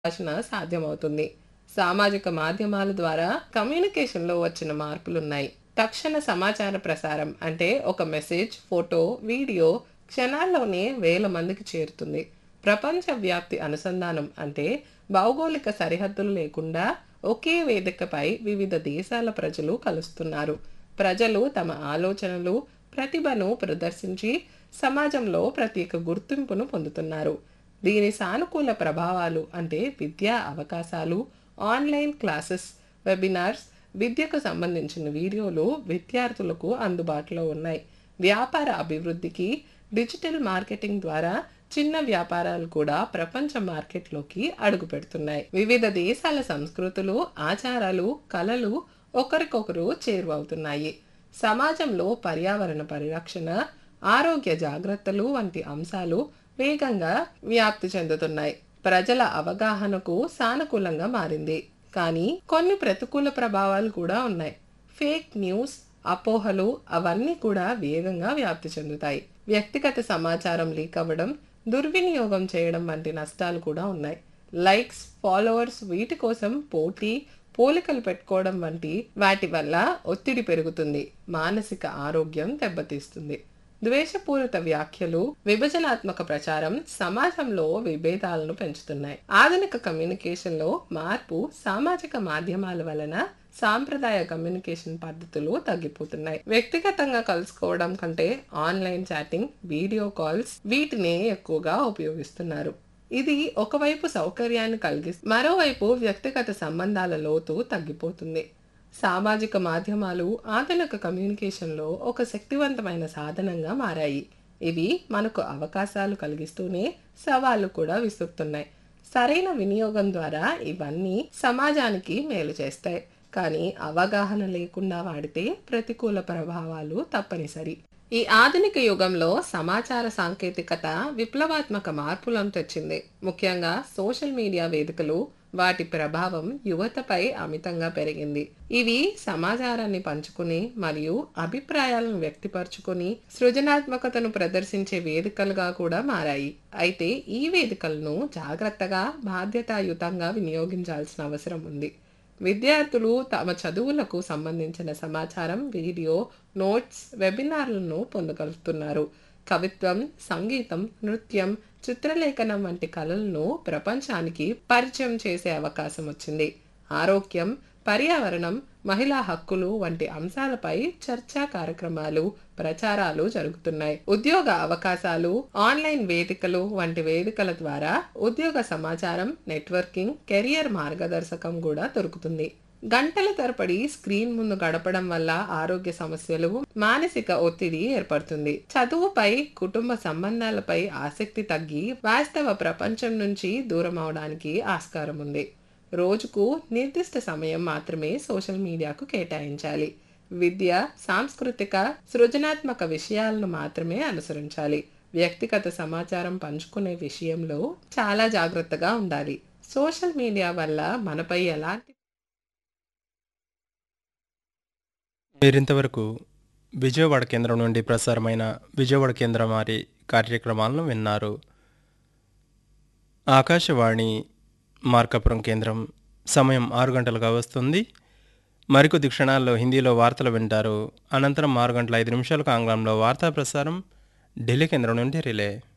భాషణ సాధ్యమవుతుంది సామాజిక మాధ్యమాల ద్వారా కమ్యూనికేషన్లో వచ్చిన మార్పులున్నాయి తక్షణ సమాచార ప్రసారం అంటే ఒక మెసేజ్ ఫోటో వీడియో క్షణాల్లోనే వేల మందికి చేరుతుంది ప్రపంచ వ్యాప్తి అనుసంధానం అంటే భౌగోళిక సరిహద్దులు లేకుండా ఒకే వేదికపై వివిధ దేశాల ప్రజలు కలుస్తున్నారు ప్రజలు తమ ఆలోచనలు ప్రతిభను ప్రదర్శించి సమాజంలో ప్రత్యేక గుర్తింపును పొందుతున్నారు దీని సానుకూల ప్రభావాలు అంటే విద్యా అవకాశాలు ఆన్లైన్ క్లాసెస్ వెబినార్స్ విద్యకు సంబంధించిన వీడియోలు విద్యార్థులకు అందుబాటులో ఉన్నాయి వ్యాపార అభివృద్ధికి డిజిటల్ మార్కెటింగ్ ద్వారా చిన్న వ్యాపారాలు కూడా ప్రపంచ మార్కెట్లోకి అడుగు పెడుతున్నాయి వివిధ దేశాల సంస్కృతులు ఆచారాలు కళలు ఒకరికొకరు చేరువవుతున్నాయి సమాజంలో పర్యావరణ పరిరక్షణ ఆరోగ్య జాగ్రత్తలు వంటి అంశాలు వేగంగా వ్యాప్తి చెందుతున్నాయి ప్రజల అవగాహనకు సానుకూలంగా మారింది కానీ కొన్ని ప్రతికూల ప్రభావాలు కూడా ఉన్నాయి ఫేక్ న్యూస్ అపోహలు అవన్నీ కూడా వేగంగా వ్యాప్తి చెందుతాయి వ్యక్తిగత సమాచారం లీక్ అవ్వడం దుర్వినియోగం చేయడం వంటి నష్టాలు కూడా ఉన్నాయి లైక్స్ ఫాలోవర్స్ వీటి కోసం పోటీ పోలికలు పెట్టుకోవడం వంటి వాటి వల్ల ఒత్తిడి పెరుగుతుంది మానసిక ఆరోగ్యం దెబ్బతీస్తుంది ద్వేషపూరిత వ్యాఖ్యలు విభజనాత్మక ప్రచారం సమాజంలో విభేదాలను పెంచుతున్నాయి ఆధునిక కమ్యూనికేషన్లో మార్పు సామాజిక మాధ్యమాల వలన సాంప్రదాయ కమ్యూనికేషన్ పద్ధతులు తగ్గిపోతున్నాయి వ్యక్తిగతంగా కలుసుకోవడం కంటే ఆన్లైన్ చాటింగ్ వీడియో కాల్స్ వీటినే ఎక్కువగా ఉపయోగిస్తున్నారు ఇది ఒకవైపు సౌకర్యాన్ని కలిగిస్తుంది మరోవైపు వ్యక్తిగత సంబంధాల లోతు తగ్గిపోతుంది సామాజిక మాధ్యమాలు ఆధునిక కమ్యూనికేషన్లో ఒక శక్తివంతమైన సాధనంగా మారాయి ఇవి మనకు అవకాశాలు కలిగిస్తూనే సవాళ్లు కూడా విసురుతున్నాయి సరైన వినియోగం ద్వారా ఇవన్నీ సమాజానికి మేలు చేస్తాయి కానీ అవగాహన లేకుండా వాడితే ప్రతికూల ప్రభావాలు తప్పనిసరి ఈ ఆధునిక యుగంలో సమాచార సాంకేతికత విప్లవాత్మక మార్పులను తెచ్చింది ముఖ్యంగా సోషల్ మీడియా వేదికలు వాటి ప్రభావం యువతపై అమితంగా పెరిగింది ఇవి సమాచారాన్ని పంచుకుని మరియు అభిప్రాయాలను వ్యక్తపరచుకుని సృజనాత్మకతను ప్రదర్శించే వేదికలుగా కూడా మారాయి అయితే ఈ వేదికలను జాగ్రత్తగా బాధ్యతాయుతంగా వినియోగించాల్సిన అవసరం ఉంది విద్యార్థులు తమ చదువులకు సంబంధించిన సమాచారం వీడియో నోట్స్ వెబినార్లను పొందగలుగుతున్నారు కవిత్వం సంగీతం నృత్యం చిత్రలేఖనం వంటి కళలను ప్రపంచానికి పరిచయం చేసే అవకాశం వచ్చింది ఆరోగ్యం పర్యావరణం మహిళా హక్కులు వంటి అంశాలపై చర్చా కార్యక్రమాలు ప్రచారాలు జరుగుతున్నాయి ఉద్యోగ అవకాశాలు ఆన్లైన్ వేదికలు వంటి వేదికల ద్వారా ఉద్యోగ సమాచారం నెట్వర్కింగ్ కెరియర్ మార్గదర్శకం కూడా దొరుకుతుంది గంటల తరబడి స్క్రీన్ ముందు గడపడం వల్ల ఆరోగ్య సమస్యలు మానసిక ఒత్తిడి ఏర్పడుతుంది చదువుపై కుటుంబ సంబంధాలపై ఆసక్తి తగ్గి వాస్తవ ప్రపంచం నుంచి దూరం అవడానికి ఆస్కారం ఉంది రోజుకు నిర్దిష్ట సమయం మాత్రమే సోషల్ మీడియాకు కేటాయించాలి విద్య సాంస్కృతిక సృజనాత్మక విషయాలను మాత్రమే అనుసరించాలి వ్యక్తిగత సమాచారం పంచుకునే విషయంలో చాలా జాగ్రత్తగా ఉండాలి సోషల్ మీడియా వల్ల మనపై ఎలాంటి మీరింతవరకు విజయవాడ కేంద్రం నుండి ప్రసారమైన విజయవాడ కేంద్రం వారి కార్యక్రమాలను విన్నారు ఆకాశవాణి మార్కాపురం కేంద్రం సమయం ఆరు గంటలుగా వస్తుంది మరికొద్ది క్షణాల్లో హిందీలో వార్తలు వింటారు అనంతరం ఆరు గంటల ఐదు నిమిషాలకు ఆంగ్లంలో వార్తా ప్రసారం ఢిల్లీ కేంద్రం నుండి రిలే